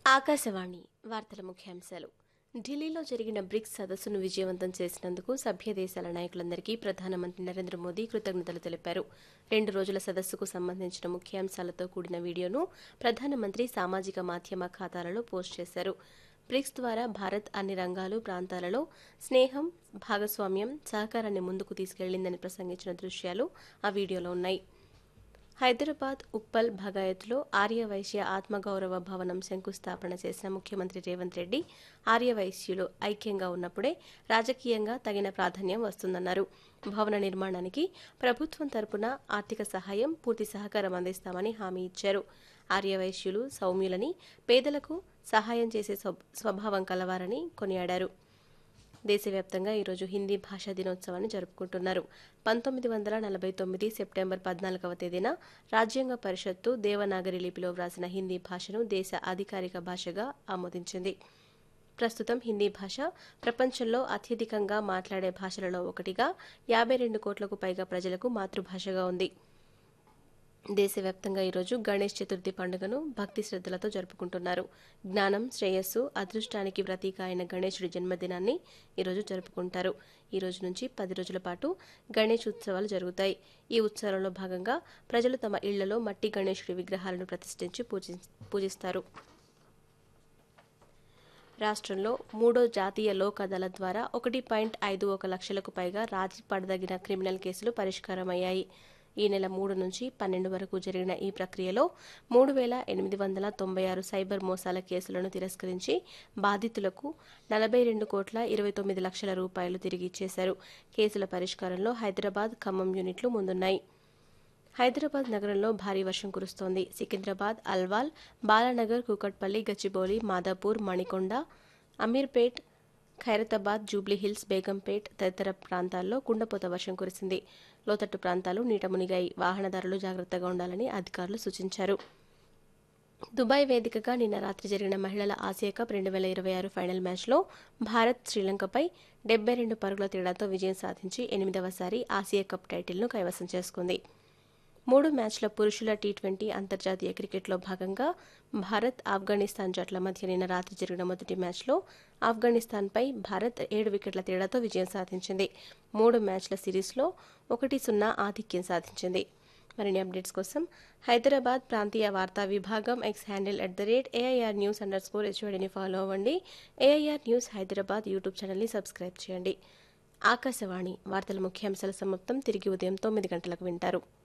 ఆకాశవాణి వార్తల ముఖ్యాంశాలు ఢిల్లీలో జరిగిన బ్రిక్స్ సదస్సును విజయవంతం చేసినందుకు సభ్య దేశాల నాయకులందరికీ ప్రధానమంత్రి నరేంద్ర మోదీ కృతజ్ఞతలు తెలిపారు రెండు రోజుల సదస్సుకు సంబంధించిన ముఖ్యాంశాలతో కూడిన వీడియోను ప్రధానమంత్రి సామాజిక మాధ్యమ ఖాతాలలో పోస్ట్ చేశారు బ్రిక్స్ ద్వారా భారత్ అన్ని రంగాలు ప్రాంతాలలో స్నేహం భాగస్వామ్యం సహకారాన్ని ముందుకు తీసుకెళ్లిందని ప్రసంగించిన దృశ్యాలు ఆ వీడియోలో ఉన్నాయి హైదరాబాద్ ఉప్పల్ భగాయత్లో ఆర్యవైశ్య ఆత్మగౌరవ భవనం శంకుస్థాపన చేసిన ముఖ్యమంత్రి రేవంత్ రెడ్డి ఆర్యవైశ్యులు ఐక్యంగా ఉన్నప్పుడే రాజకీయంగా తగిన ప్రాధాన్యం వస్తుందన్నారు భవన నిర్మాణానికి ప్రభుత్వం తరపున ఆర్థిక సహాయం పూర్తి సహకారం అందిస్తామని హామీ ఇచ్చారు ఆర్యవైశ్యులు సౌమ్యులని పేదలకు సహాయం చేసే స్వ- స్వభావం కలవారని కొనియాడారు దేశవ్యాప్తంగా ఈరోజు హిందీ భాషా దినోత్సవాన్ని జరుపుకుంటున్నారు పంతొమ్మిది వందల నలభై తొమ్మిది సెప్టెంబర్ పద్నాలుగవ తేదీన రాజ్యాంగ పరిషత్తు దేవనాగరి లిపిలో వ్రాసిన హిందీ భాషను దేశ అధికారిక భాషగా ఆమోదించింది ప్రస్తుతం హిందీ భాష ప్రపంచంలో అత్యధికంగా మాట్లాడే భాషలలో ఒకటిగా యాభై రెండు కోట్లకు పైగా ప్రజలకు మాతృభాషగా ఉంది దేశవ్యాప్తంగా ఈరోజు గణేష్ చతుర్థి పండుగను భక్తి శ్రద్ధలతో జరుపుకుంటున్నారు జ్ఞానం శ్రేయస్సు అదృష్టానికి ప్రతీక అయిన గణేశుడి జన్మదినాన్ని ఈరోజు జరుపుకుంటారు ఈ రోజు నుంచి పది రోజుల పాటు గణేష్ ఉత్సవాలు జరుగుతాయి ఈ ఉత్సవాలలో భాగంగా ప్రజలు తమ ఇళ్లలో మట్టి గణేశుడి విగ్రహాలను ప్రతిష్ఠించి పూజి పూజిస్తారు రాష్ట్రంలో మూడో జాతీయ లోక్ అదాలత్ ద్వారా ఒకటి పాయింట్ ఐదు ఒక లక్షలకు పైగా రాజీ పడదగిన క్రిమినల్ కేసులు పరిష్కారమయ్యాయి ఈ నెల మూడు నుంచి పన్నెండు వరకు జరిగిన ఈ ప్రక్రియలో మూడు వేల ఎనిమిది వందల తొంభై ఆరు సైబర్ మోసాల కేసులను తిరస్కరించి బాధితులకు నలభై రెండు కోట్ల ఇరవై తొమ్మిది లక్షల రూపాయలు తిరిగి ఇచ్చేశారు కేసుల పరిష్కారంలో హైదరాబాద్ ఖమ్మం యూనిట్లు ముందున్నాయి హైదరాబాద్ నగరంలో భారీ వర్షం కురుస్తోంది సికింద్రాబాద్ అల్వాల్ బాలానగర్ కూకట్పల్లి గచ్చిబౌలి మాదాపూర్ మణికొండ అమీర్పేట్ ఖైరతాబాద్ జూబ్లీహిల్స్ బేగంపేట్ తదితర ప్రాంతాల్లో కుండపోత వర్షం కురిసింది లోతట్టు ప్రాంతాలు నీట మునిగాయి వాహనదారులు జాగ్రత్తగా ఉండాలని అధికారులు సూచించారు దుబాయ్ వేదికగా నిన్న రాత్రి జరిగిన మహిళల ఆసియా కప్ రెండు వేల ఇరవై ఆరు ఫైనల్ మ్యాచ్లో భారత్ శ్రీలంకపై డెబ్బై రెండు పరుగుల తేడాతో విజయం సాధించి ఎనిమిదవసారి ఆసియా కప్ టైటిల్ను కైవసం చేసుకుంది మూడు మ్యాచ్ల పురుషుల టీ ట్వంటీ అంతర్జాతీయ క్రికెట్లో భాగంగా భారత్ ఆఫ్ఘనిస్తాన్ జట్ల మధ్య నిన్న రాత్రి జరిగిన మొదటి మ్యాచ్లో ఆఫ్ఘనిస్తాన్పై భారత్ ఏడు వికెట్ల తేడాతో విజయం సాధించింది మూడు మ్యాచ్ల సిరీస్లో ఒకటి సున్నా ఆధిక్యం సాధించింది మరిన్ని అప్డేట్స్ కోసం హైదరాబాద్ ప్రాంతీయ వార్తా విభాగం X handle at the rate AIR news underscore హెచ్ఓడిని ఫాలో అవ్వండి ఏఐఆర్ న్యూస్ హైదరాబాద్ యూట్యూబ్ ఛానల్ని సబ్స్క్రైబ్ చేయండి ఆకాశవాణి వార్తల ముఖ్యాంశాల సమాప్తం తిరిగి ఉదయం తొమ్మిది గంటలకు వింటారు